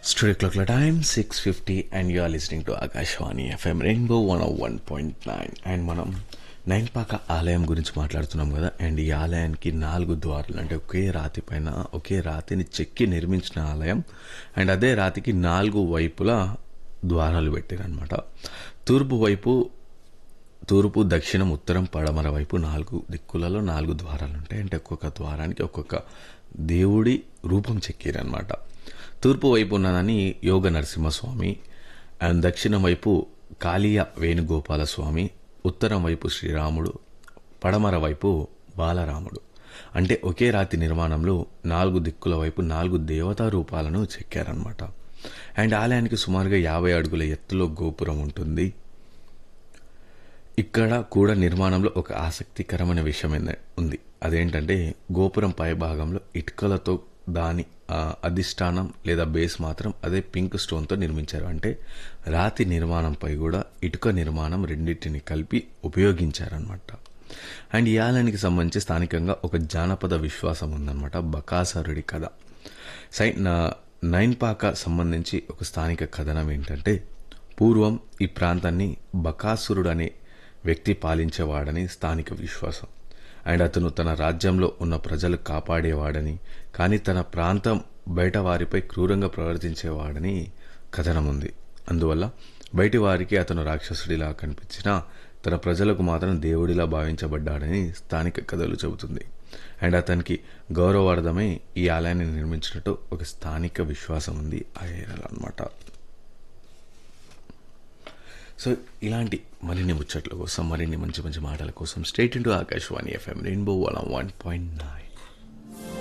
Studio clock time 6.50 and you are listening to Akashwani FM Rainbow 101.9 and మనం నైన్పాక ఆలయం గురించి మాట్లాడుతున్నాం కదా అండ్ ఈ ఆలయానికి నాలుగు ద్వారాలు అంటే ఒకే రాతి పైన ఒకే రాతిని చెక్కి నిర్మించిన ఆలయం అండ్ అదే రాతికి నాలుగు వైపులా ద్వారాలు పెట్టారనమాట తూర్పు వైపు తూర్పు దక్షిణం ఉత్తరం పడమర వైపు నాలుగు దిక్కులలో నాలుగు ద్వారాలు ఉంటాయి అంటే ఒక్కొక్క ద్వారానికి ఒక్కొక్క దేవుడి రూపం చెక్కిరనమాట తూర్పు వైపు ఉన్నదని యోగ నరసింహస్వామి అండ్ దక్షిణం వైపు కాళీయ వేణుగోపాల స్వామి ఉత్తరం వైపు శ్రీరాముడు పడమర వైపు బాలరాముడు అంటే ఒకే రాతి నిర్మాణంలో నాలుగు దిక్కుల వైపు నాలుగు దేవతా రూపాలను చెక్కారనమాట అండ్ ఆలయానికి సుమారుగా యాభై అడుగుల ఎత్తులో గోపురం ఉంటుంది ఇక్కడ కూడా నిర్మాణంలో ఒక ఆసక్తికరమైన విషయం ఏంద- ఉంది అదేంటంటే గోపురం పై భాగంలో ఇటుకలతో దాని ఆ, అధిష్టానం లేదా బేస్ మాత్రం అదే పింక్ స్టోన్తో నిర్మించారు అంటే రాతి నిర్మాణంపై కూడా ఇటుక నిర్మాణం రెండింటిని కలిపి ఉపయోగించారనమాట అండ్ ఈ ఆలయానికి సంబంధించి స్థానికంగా ఒక జానపద విశ్వాసం ఉందన్నమాట బకాసురుడి కథ సై నా- నైన్పాక సంబంధించి ఒక స్థానిక కథనం ఏంటంటే పూర్వం ఈ ప్రాంతాన్ని బకాసురుడు అనే వ్యక్తి పాలించేవాడని స్థానిక విశ్వాసం అండ్ అతను తన రాజ్యంలో ఉన్న ప్రజలు కాపాడేవాడని కానీ తన ప్రాంతం బయట వారిపై క్రూరంగా ప్రవర్తించేవాడని కథనం ఉంది అందువల్ల బయటి వారికి అతను రాక్షసుడిలా కనిపించినా తన ప్రజలకు మాత్రం దేవుడిలా భావించబడ్డాడని స్థానిక కథలు చెబుతుంది అండ్ అతనికి గౌరవార్థమై ఈ ఆలయాన్ని నిర్మించినట్టు ఒక స్థానిక విశ్వాసం ఉంది ఆ ఏరియాలో అనమాట సో ఇలాంటి మరిన్ని ముచ్చట్ల కోసం మరిన్ని మంచి మంచి మాటల కోసం stay tuned to Akashvani FM rainbow one one point nine